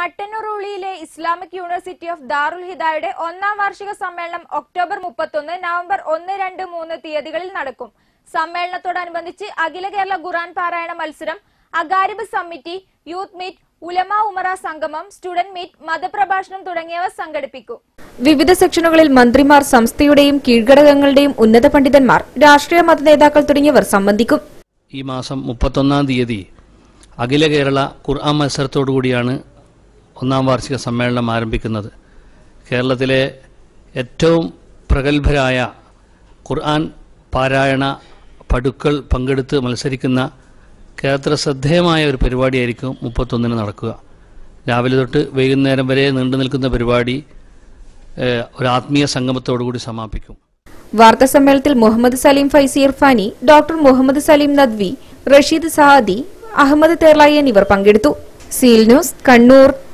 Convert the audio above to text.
മട്ടന്നൂർ ഉളിയിലെ Islamic university of Darul ഹിദായുടെ ഒന്നാം വാർഷിക സമ്മേളനം ഒക്ടോബർ മുപ്പത്തൊന്ന് നവംബർ ഒന്ന് രണ്ട് മൂന്ന് തീയതികളിൽ നടക്കും സമ്മേളനത്തോടനുബന്ധിച്ച് അഖില കേരള ഖുറാൻ പാരായണ മത്സരം അഗാരിബ് സമ്മിറ്റി യൂത്ത് മീറ്റ് ഉലമ ഉമറ സംഗമം സ്റ്റുഡന്റ് മീറ്റ് മതപ്രഭാഷണം തുടങ്ങിയവ സംഘടിപ്പിക്കും വിവിധ സെക്ഷനുകളിൽ മന്ത്രിമാർ സംസ്ഥയുടെയും കീഴ്ഘടകങ്ങളുടെയും ഉന്നത പണ്ഡിതന്മാർ രാഷ്ട്രീയ മത നേതാക്കൾ തുടങ്ങിയവർ സംബന്ധിക്കും ഈ മാസം മുപ്പത്തൊന്നാം തീയതി അഖില കേരള ഖുർആൻ മത്സരത്തോടുകൂടിയാണ് ഒന്നാം വാർഷിക സമ്മേളനം ആരംഭിക്കുന്നത് കേരളത്തിലെ ഏറ്റവും പ്രഗത്ഭരായ ഖുർആൻ പാരായണ പടുക്കൾ പങ്കെടുത്ത് മത്സരിക്കുന്ന കേരളത്തിലെ ശ്രദ്ധേയമായ ഒരു പരിപാടിയായിരിക്കും മുപ്പത്തൊന്നിന് നടക്കുക രാവിലെ തൊട്ട് വൈകുന്നേരം വരെ നീണ്ടു നിൽക്കുന്ന പരിപാടി ഏഹ്, ഒരു ആത്മീയ സംഗമത്തോടുകൂടി സമാപിക്കും വാർത്താ സമ്മേളനത്തിൽ മുഹമ്മദ് സലീം ഫൈസി ഇർഫാനി ഡോക്ടർ മുഹമ്മദ് സലീം നദ്വി റഷീദ് സഹാദി അഹമ്മദ് തേർലായി എന്നിവർ പങ്കെടുത്തു സീൽ ന്യൂസ് കണ്ണൂർ